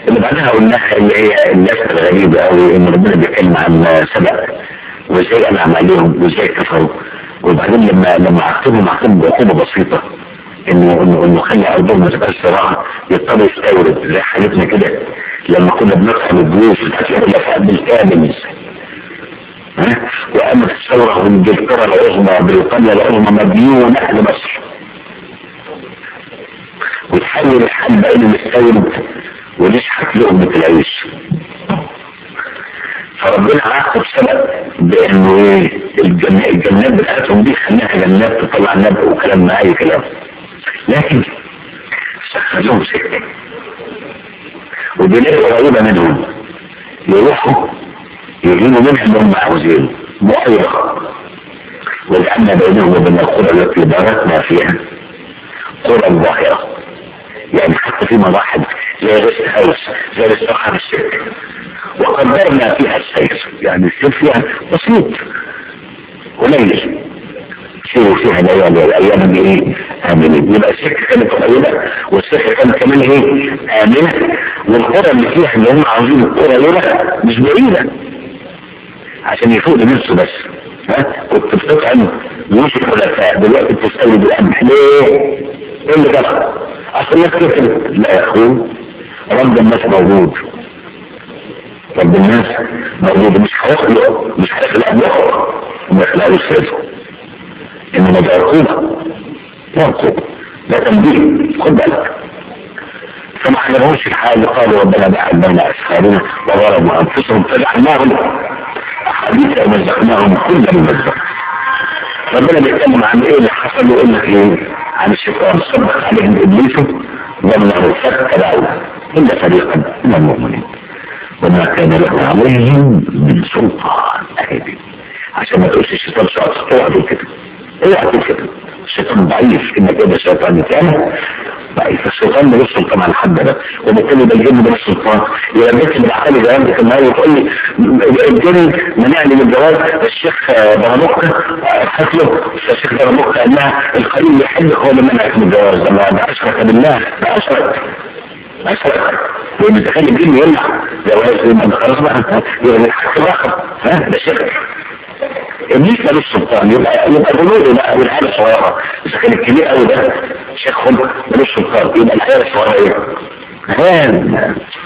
اللي بعدها قلناها اللي هي اللفته الغريبه قوي ان ربنا بيتكلم عن سبق وازاي انعم عليهم وازاي كفروا وبعدين لما لما عاقبهم عاقبهم بعقوبه بسيطه انه انه انه خلى ارضهم ما تبقاش صراحه يضطر يستورد زي حالتنا كده لما كنا بنطعم الجيوش كلها بالكامل ها وقامت الثوره وانجلترا العظمى بريطانيا العظمى مديونه لمصر وتحول الحال بقينا نستورد ونشحت لقمة العيش فربنا عاقب سبب بانه ايه الجن- الجنات بتاعتهم دي خلاها جنات تطلع نبأ وكلام ما اي كلام لكن سخر لهم سكه وبيلاقوا قريبه منهم يروحوا يجيبوا منها اللي هم عاوزينه مؤيرة وجعلنا بينهم وبين القرى التي باركنا فيها قرى ظاهرة يعني حتى في مراحل زي ريست هاوس زي الاستراحة في السير وقدرنا فيها السير يعني السير فيها بسيط قليل سيروا فيها ليالي الايام دي ايه امنين يبقى السكه كانت قريبه والسكه كانت كمان ايه امنه والقرى اللي فيها اللي هم عاوزين القرى ليله مش بعيده عشان يفوق لنفسه بس ها كنت بتطعم مش الخلفاء دلوقتي بتستورد القمح ليه؟ ايه اللي جرى؟ اصل الناس كده لا يا اخوي رب الناس موجود رب الناس موجود مش هيخلق مش هيخلق بكره وما يخلقوش سيده انما ده عقوبه لا عقوبه ده تنبيه خد بالك فما عجبهمش الحال قالوا ربنا بعد بين اسفارنا وظلموا انفسهم فجعلناهم احاديث ومزقناهم كل ممزق ربنا بيتكلم عن ايه اللي حصل ويقول لك ايه عن الشيطان صدق عليهم ابليس ظنه فاتبعوا الا فريقا من المؤمنين وما كان له عليهم من سلطان اهدي عشان ما تقولش الشيطان شاطر اوعى تقول كده اوعى تقول كده الشيطان ضعيف انك كده شيطان تاني ضعيف الشيطان ملوش سلطان على حد ده وبالتالي ده الجن ملوش سلطان يبقى بنت من احوالي ده عندك النهارده وتقول لي الجن منعني من الجواز الشيخ براموكا حكله الشيخ براموكا قال لها القليل يحلك هو اللي منعك من الجواز ده اشرك بالله ده اشرك اشرك لان تخلي الجن يمنع جواز يبقى خلاص بقى يبقى الحق بقى ها ده شرك ابليس مالوش سلطان يبقى يبقى بلوغ بقى والعيال الصغيره اذا كان الكبير قوي ده شيخ خلق مالوش سلطان يبقى العيال الصغيره ايه؟ هان